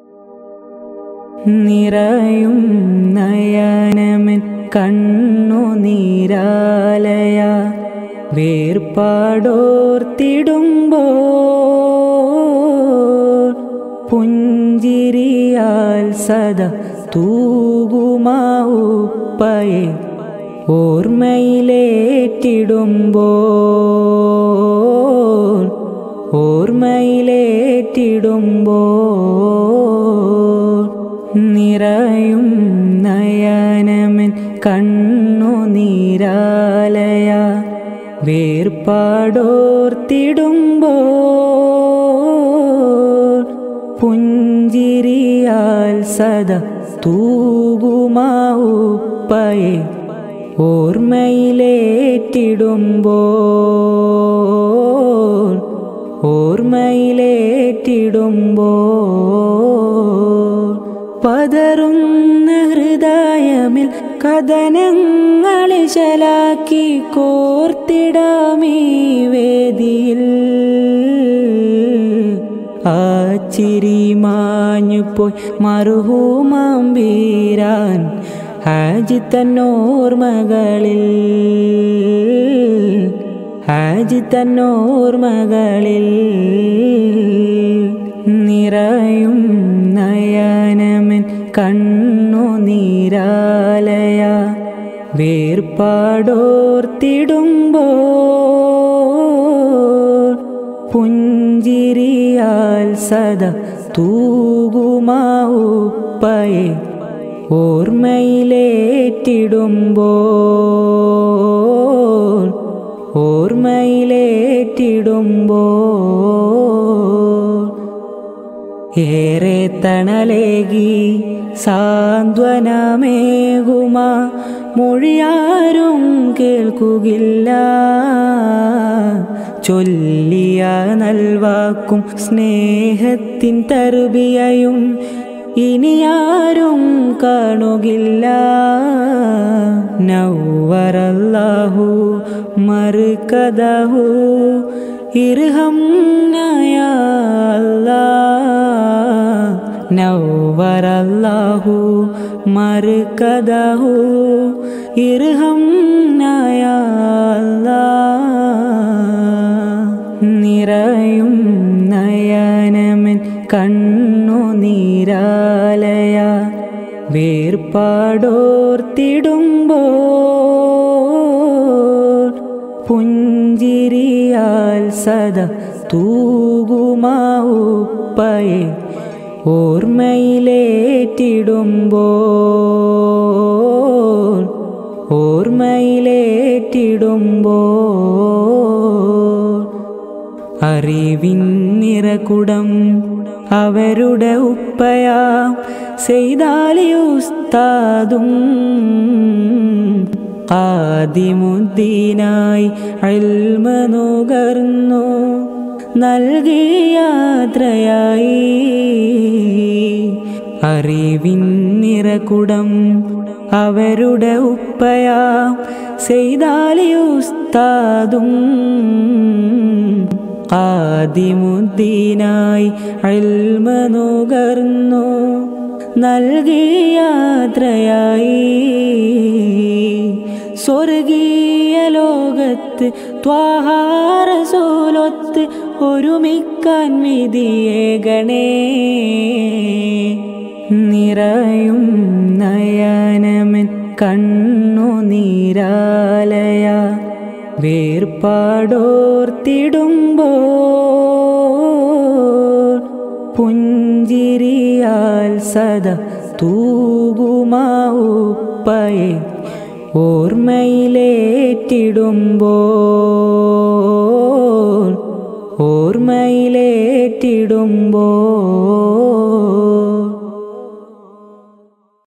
നിറയും നയനമൻ കണ്ണു നീരാലയ വേർപാടോർത്തിടുമ്പോൾ പുഞ്ചിരിയാൽ സദാ തൂകുമാവുപ്പയെ ഓർമ്മയിലേറ്റിടുമ്പോൾ ഓർമ്മയിലേറ്റിടുമ്പോൾ നിറയും നയനമൻ കണ്ണു നീരാലയ വേർപാടോർത്തിടുമ്പോൾ പുഞ്ചിരിയാൽ സദാ തൂകുമാവുപ്പയെ ഓർമ്മയിലേറ്റിടുമ്പോൾ ഓർമ്മയിലേറ്റിടുമ്പോൾ പതറുന്ന ഹൃദയമിൽ കഥനങ്ങളെ ശലാക്കി കോർത്തിടാമീ വേദിയിൽ ആ ചിരി മാഞ്ഞു പോയി മറുഹൂമാം വീരാൻ ഹാജി തന്നോർമകളിൽ ഹാജി തന്നോർമകളിൽ നിറയും നയനമൻ കണ്ണു നീരാലയ വേർപാടോർത്തിടുമ്പോൾ പുഞ്ചിരിയാൽ സദാ തൂകുമാവുപ്പയെ ഓർമ്മയിലേറ്റിടുമ്പോൾ ഓർമ്മയിലേറ്റിടുമ്പോൾ ഏറെ തണലേകി സാന്ത്വനമേകുമാ മൊഴിയാരും കേൾക്കുകില്ല ചൊല്ലിയ നൽവാക്കും സ്നേഹത്തിൻ തറുബിയയും ഇനിയാരും കാണുകില്ല നൗവറല്ലാഹു മറുകഥഹു ഇർഹം നൗവറല്ലാഹു മറുകഥഹു ഇർഹം നിറയും നയനമൻ കണ്ണു നീരാലയ വേർപാടോർത്തിടുമ്പോൾ പുഞ്ചിരിയാൽ സദാ തൂകുമാവുപ്പയെ ഓർമ്മയിലേറ്റിടുമ്പോൾ ഓർമ്മയിലേറ്റിടുമ്പോൾ അറിവിൻ നിറകുടം അവരുടെ ഉപ്പയാം സെയ്താലി ഉസ്താദും ആദിമുദ്ദീനായി അൽമ നുകർന്നു നൽകിയ യാത്രയായി അറിവിൻ നിറകുടം അവരുടെ ഉപ്പയാം സെയ്താലി ഉസ്താദും ആദിമുദ്ദീനായി അൽമ നുകർന്നു നൽകിയ യാത്രയായി സ്വർഗീയ ലോകത്ത് ത്വാഹാരസൂലൊത്ത് ഒരുമിക്കാൻ വിധിയേകണേ നിറയും നയനമൻ കണ്ണു നീരാലയ വേർപാടോർത്തിടുമ്പോൾ പുഞ്ചിരിയാൽ സദാ തൂകുമാവുപ്പയെ ഓർമ്മയിലേറ്റിടുമ്പോൾ ഓർമ്മയിലേറ്റിടുമ്പോൾ